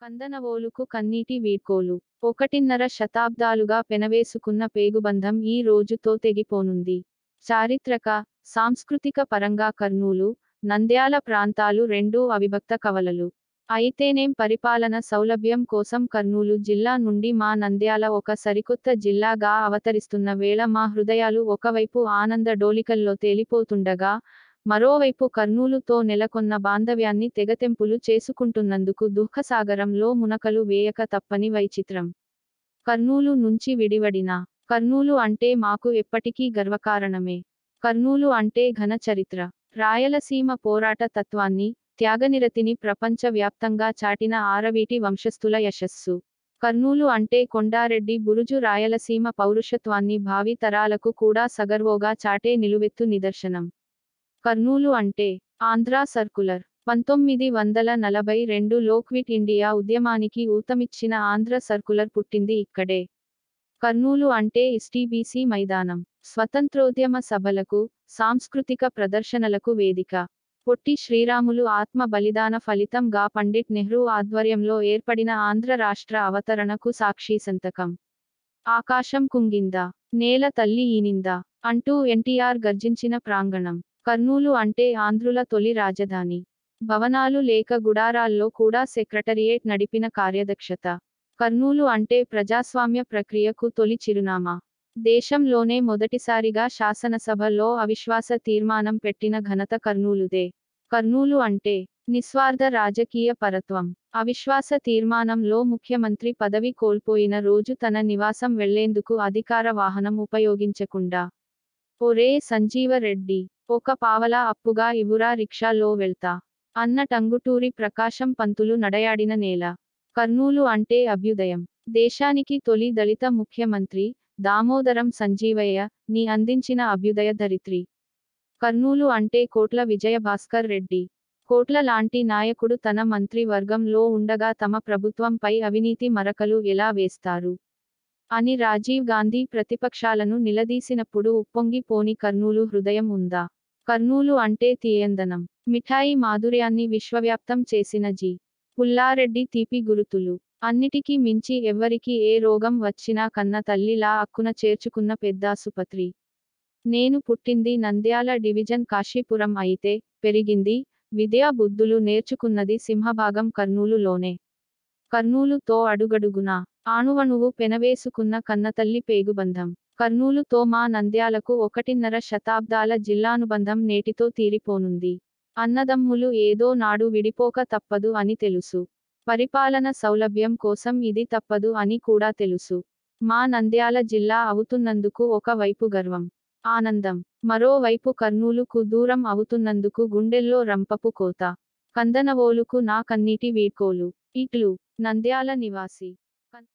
కందనవోలుకు కన్నీటి వీడ్కోలు ఒకటిన్నర శతాబ్దాలుగా పెనవేసుకున్న పేగుబంధం ఈ రోజుతో తెగిపోనుంది చారిత్రక సాంస్కృతిక పరంగా కర్నూలు నంద్యాల ప్రాంతాలు రెండూ అవిభక్త కవలలు అయితేనేం పరిపాలన సౌలభ్యం కోసం కర్నూలు జిల్లా నుండి మా నంద్యాల ఒక సరికొత్త జిల్లాగా అవతరిస్తున్న వేళ మా హృదయాలు ఒకవైపు ఆనంద డోలికల్లో తేలిపోతుండగా మరోవైపు కర్నూలుతో నెలకొన్న బాంధవ్యాన్ని తెగతెంపులు చేసుకుంటున్నందుకు దుఃఖసాగరంలో మునకలు వేయక తప్పని వైచిత్రం కర్నూలు నుంచి విడివడిన కర్నూలు అంటే మాకు ఎప్పటికీ గర్వకారణమే కర్నూలు అంటే ఘన చరిత్ర రాయలసీమ పోరాట తత్వాన్ని త్యాగనిరతిని ప్రపంచ వ్యాప్తంగా చాటిన ఆరవీటి వంశస్థుల యశస్సు కర్నూలు అంటే కొండారెడ్డి బురుజు రాయలసీమ పౌరుషత్వాన్ని భావి తరాలకు కూడా సగర్వోగా చాటే నిలువెత్తు నిదర్శనం కర్నూలు అంటే ఆంధ్రా సర్కులర్ పంతొమ్మిది వందల నలభై రెండులో క్విట్ ఇండియా ఉద్యమానికి ఊతమిచ్చిన ఆంధ్ర సర్కులర్ పుట్టింది ఇక్కడే కర్నూలు అంటే ఎస్టీబీసీ మైదానం స్వతంత్రోద్యమ సభలకు సాంస్కృతిక ప్రదర్శనలకు వేదిక పొట్టి శ్రీరాములు ఆత్మ బలిదాన ఫలితంగా పండిట్ నెహ్రూ ఆధ్వర్యంలో ఏర్పడిన ఆంధ్ర రాష్ట్ర అవతరణకు సాక్షి సంతకం ఆకాశం కుంగిందా నేల తల్లి ఈనిందా అంటూ ఎన్టీఆర్ గర్జించిన ప్రాంగణం కర్నూలు అంటే ఆంధ్రుల తొలి రాజధాని భవనాలు లేక గుడారాల్లో కూడా సెక్రటరియేట్ నడిపిన కార్యదక్షత కర్నూలు అంటే ప్రజాస్వామ్య ప్రక్రియకు తొలి చిరునామా దేశంలోనే మొదటిసారిగా శాసనసభలో అవిశ్వాస తీర్మానం పెట్టిన ఘనత కర్నూలుదే కర్నూలు అంటే నిస్వార్థ రాజకీయ పరత్వం అవిశ్వాస తీర్మానంలో ముఖ్యమంత్రి పదవి కోల్పోయిన రోజు తన నివాసం వెళ్లేందుకు అధికార వాహనం ఉపయోగించకుండా ఒరే సంజీవ రెడ్డి ఒక పావలా అప్పుగా ఇవురా రిక్షాలో వెళ్తా అన్న టంగుటూరి ప్రకాశం పంతులు నడయాడిన నేల కర్నూలు అంటే అభ్యుదయం దేశానికి తొలి దళిత ముఖ్యమంత్రి దామోదరం సంజీవయ్య ని అందించిన అభ్యుదయ ధరిత్రి కర్నూలు అంటే కోట్ల విజయభాస్కర్ రెడ్డి కోట్ల లాంటి నాయకుడు తన మంత్రి వర్గంలో ఉండగా తమ ప్రభుత్వంపై అవినీతి మరకలు ఎలా వేస్తారు అని రాజీవ్ గాంధీ ప్రతిపక్షాలను నిలదీసినప్పుడు ఉప్పొంగిపోని కర్నూలు హృదయం ఉందా కర్నూలు అంటే తీయందనం మిఠాయి మాధుర్యాన్ని విశ్వవ్యాప్తం చేసిన జి పుల్లారెడ్డి తీపి గురుతులు అన్నిటికీ మించి ఎవ్వరికి ఏ రోగం వచ్చినా కన్న తల్లిలా అక్కున చేర్చుకున్న పెద్దాసుపత్రి నేను పుట్టింది నంద్యాల డివిజన్ కాశీపురం అయితే పెరిగింది విద్యా బుద్ధులు నేర్చుకున్నది సింహభాగం కర్నూలులోనే కర్నూలుతో అడుగడుగునా ఆణువణువు పెనవేసుకున్న కన్నతల్లి పేగుబంధం కర్నూలుతో మా నంద్యాలకు ఒకటిన్నర శతాబ్దాల జిల్లానుబంధం నేటితో తీరిపోనుంది అన్నదమ్ములు ఏదో నాడు విడిపోక తప్పదు అని తెలుసు పరిపాలన సౌలభ్యం కోసం ఇది తప్పదు అని కూడా తెలుసు మా నంద్యాల జిల్లా అవుతున్నందుకు ఒక వైపు గర్వం ఆనందం మరోవైపు కర్నూలుకు దూరం అవుతున్నందుకు గుండెల్లో రంపపు కోత కందనవోలుకు నా కన్నీటి వీడ్కోలు ఇట్లు నంద్యాల నివాసి